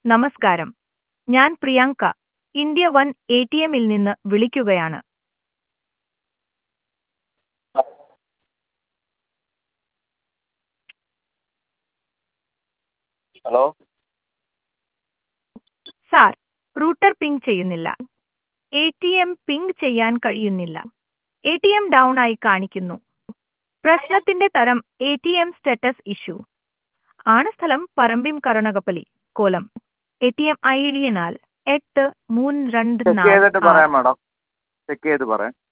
നമസ്കാരം ഞാൻ Priyanka India one A T എമ്മിൽ നിന്ന് വിളിക്കുകയാണ് ഹലോ സാർ റൂട്ടർ പിങ് ചെയ്യുന്നില്ല എ ടി എം പിങ് ചെയ്യാൻ കഴിയുന്നില്ല എ ടി എം ഡൗൺ ആയി കാണിക്കുന്നു പ്രശ്നത്തിന്റെ തരം A T M status issue ആണ് സ്ഥലം പറമ്പിം കരുണകപ്പലി കോലം A T M I D എന്നാൽ എട്ട് മൂന്ന് രണ്ട് ചെക്ക് ചെയ്തിട്ട് നാല് പറയാം ആറ്. മാഡം ചെക്ക് ചെയ്ത് പറയാം